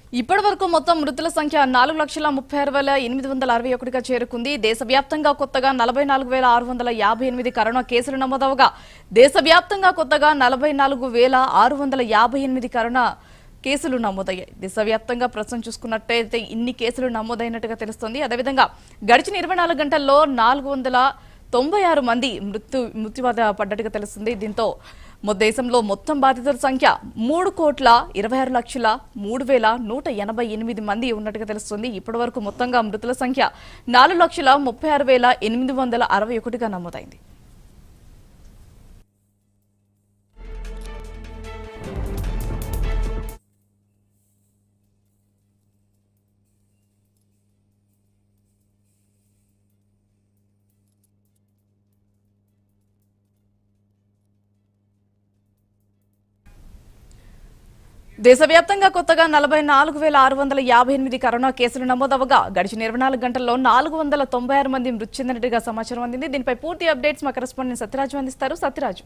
ఇప్పటి వరకు మొత్తం మృతుల సంఖ్య నాలుగు లక్షల ముప్పై ఆరు వేల ఎనిమిది వందల అరవై ఒకటిగా చేరుకుంది దేశవ్యాప్తంగా కొత్తగా నలభై నాలుగు వేల ఆరు వందల యాభై ఎనిమిది కరోనా కేసులు నమోదవగా దేశవ్యాప్తంగా కొత్తగా నలభై నాలుగు వేల ఆరు వందల యాభై ఎనిమిది కరోనా కేసులు నమోదయ్యాయి దేశవ్యాప్తంగా ప్రస్తుతం చూసుకున్నట్టయితే ఇన్ని కేసులు నమోదైనట్టుగా తెలుస్తోంది అదేవిధంగా గడిచిన ఇరవై నాలుగు గంటల్లో నాలుగు వందల తొంభై ఆరు మంది మృత్యు మృత్యువాత పడ్డట్టుగా తెలుస్తుంది దీంతో మొ దేశంలో మొత్తం బాధితుల సంఖ్య మూడు కోట్ల ఇరవై ఆరు లక్షల మూడు వేల నూట ఎనభై ఎనిమిది మంది ఉన్నట్టుగా తెలుస్తుంది ఇప్పటి వరకు మొత్తంగా మృతుల సంఖ్య నాలుగు లక్షల ముప్పై ఆరు వేల ఎనిమిది వందల అరవై ఒకటిగా నమోదైంది దేశవ్యాప్తంగా కొత్తగా నలభై నాలుగు వేల ఆరు వందల యాభై ఎనిమిది కరోనా కేసులు నమోదవగా గడిచిన ఇరవై నాలుగు గంటల్లో నాలుగు వందల తొంభై ఆరు మంది మృతి చెందినట్టుగా సమాచారం అందింది దీనిపై పూర్తి అప్డేట్స్ మా కరెస్పాండెంట్ సత్యరాజు అందిస్తారు సత్యరాజు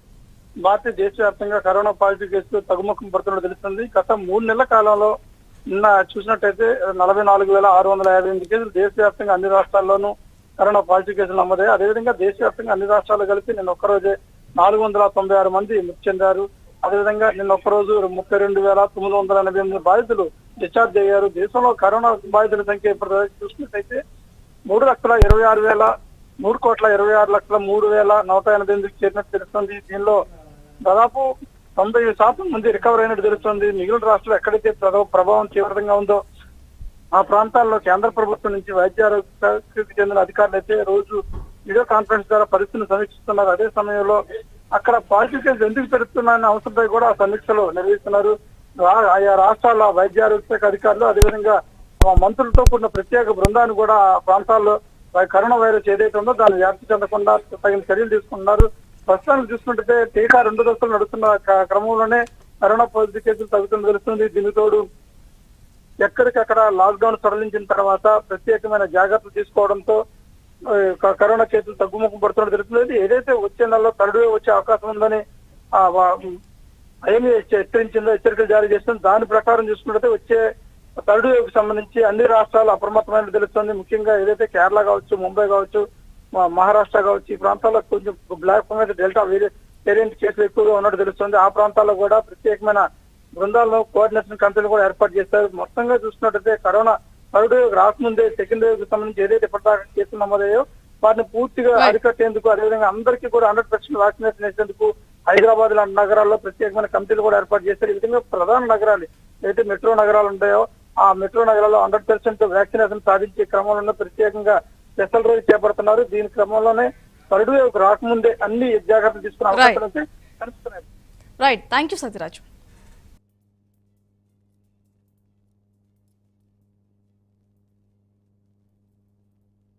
భారతీయ దేశవ్యాప్తంగా కరోనా పాజిటివ్ కేసులు తగ్గుముఖం పడుతున్నట్టు తెలుస్తుంది గత మూడు నెలల కాలంలో నిన్న చూసినట్టయితే నలభై నాలుగు వేల ఆరు వందల యాభై ఎనిమిది కేసులు దేశవ్యాప్తంగా అన్ని రాష్ట్రాల్లోనూ కరోనా పాజిటివ్ కేసులు నమోదయ్యాయి అదేవిధంగా దేశవ్యాప్తంగా అన్ని రాష్ట్రాలు కలిపి నిన్న ఒక్కరోజే నాలుగు వందల తొంభై ఆరు మంది మృతి చెందారు అదేవిధంగా నిన్న ఒక్కరోజు ముప్పై రెండు వేల తొమ్మిది వందల ఎనభై ఎనిమిది బాధితులు డిశ్చార్జ్ అయ్యారు దేశంలో కరోనా బాధితుల సంఖ్య ఇప్పుడు చూసినట్టయితే మూడు లక్షల ఇరవై ఆరు వేల మూడు కోట్ల ఇరవై ఆరు లక్షల మూడు వేల నూట ఎనభై ఎనిమిదికి చేరినట్టు తెలుస్తుంది దీనిలో దాదాపు తొంభై శాతం మంది రికవర్ అయినట్టు తెలుస్తుంది మిగిలిన రాష్ట్రాలు ఎక్కడైతే ప్రభావ- ప్రభావం తీవ్రంగా ఉందో ఆ ప్రాంతాల్లో కేంద్ర ప్రభుత్వం నుంచి వైద్య ఆరోగ్య శాఖకు చెందిన అధికారులు అయితే రోజు వీడియో కాన్ఫరెన్స్ ద్వారా పరిస్థితిని సమీక్షిస్తున్నారు అదే సమయంలో అక్కడ పాజిటివ్ కేసులు ఎందుకు పెరుగుతున్నాయన్న అంశంపై కూడా ఆ సమీక్షలు నిర్వహిస్తున్నారు రా- ఆయా రాష్ట్రాల వైద్య ఆరోగ్య శాఖ అధికారులు అదేవిధంగా ఆ మంత్రులతో కూడిన ప్రత్యేక బృందాన్ని కూడా ఆ ప్రాంతాల్లో వై- కరోనా వైరస్ ఏదైతే ఉందో దాన్ని వ్యాప్తి చెందకుండా తగిన చర్యలు తీసుకుంటున్నారు ప్రస్తుతానికి చూసుకుంటే టీకా రెండు దశలు నడుస్తున్న క- క్రమంలోనే కరోనా పాజిటివ్ కేసులు తగ్గుతున్న తెలుస్తుంది దీనికి తోడు ఎక్కడికక్కడ లాక్డౌన్ సడలించిన తర్వాత ప్రత్యేకమైన జాగ్రత్తలు తీసుకోవడంతో ఆ, క- కరోనా కేసులు తగ్గుముఖం పడుతున్నట్టు తెలుస్తుంది ఏదైతే వచ్చే నెలలో థర్డ్ వేవ్ వచ్చే అవకాశం ఉందని ఆ, వా- ఐఎంఏ హెచ్చరించిందో హెచ్చరికలు జారీ చేస్తుంది దాని ప్రకారం చూసుకుంటే వచ్చే థర్డ్ వేవ్ కి సంబంధించి అన్ని రాష్ట్రాలు అప్రమత్తమైన తెలుస్తుంది ముఖ్యంగా ఏదైతే కేరళ కావచ్చు ముంబై కావచ్చు మా- మహారాష్ట్ర కావచ్చు ఈ ప్రాంతాల్లో కొంచెం బ్లాక్ మీద డెల్టా వేరి- వేరియంట్ కేసులు ఎక్కువగా ఉన్నట్టు తెలుస్తుంది ఆ ప్రాంతాల్లో కూడా ప్రత్యేకమైన బృందాలను కోఆర్డినేషన్ కమిటీలు కూడా ఏర్పాటు చేస్తారు మొత్తంగా చూసినట్టయితే కరోనా థర్డ్ వేవ్ రాకముందే సెకండ్ వేవ్ కి సంబంధించి ఏదైతే ఇప్పటిదాకా కేసులు నమోదయ్యో వాటిని పూర్తిగా Right. అరికట్టేందుకు అదేవిధంగా అందరికీ కూడా హండ్రెడ్ పర్సెంట్ వ్యాక్సినేషన్ వేసేందుకు హైదరాబాద్ లాంటి నగరాల్లో ప్రత్యేకమైన కమిటీలు కూడా ఏర్పాటు చేస్తారు ఈ విధంగా ప్రధాన నగరాలు ఏదైతే మెట్రో నగరాలు ఉంటాయో ఆ మెట్రో నగరాల్లో హండ్రెడ్ పర్సెంట్ వ్యాక్సినేషన్ సాధించే క్రమంలో ప్రత్యేకంగా స్పెషల్ రోజు చేపడుతున్నారు దీని క్రమంలోనే థర్డ్ వేవ్ రాకముందే అన్ని జాగ్రత్తలు తీసుకునే Right. అవకాశాలు అయితే కనిపిస్తున్నాయి రైట్ థ్యాంక్ యూ సత్యరాజు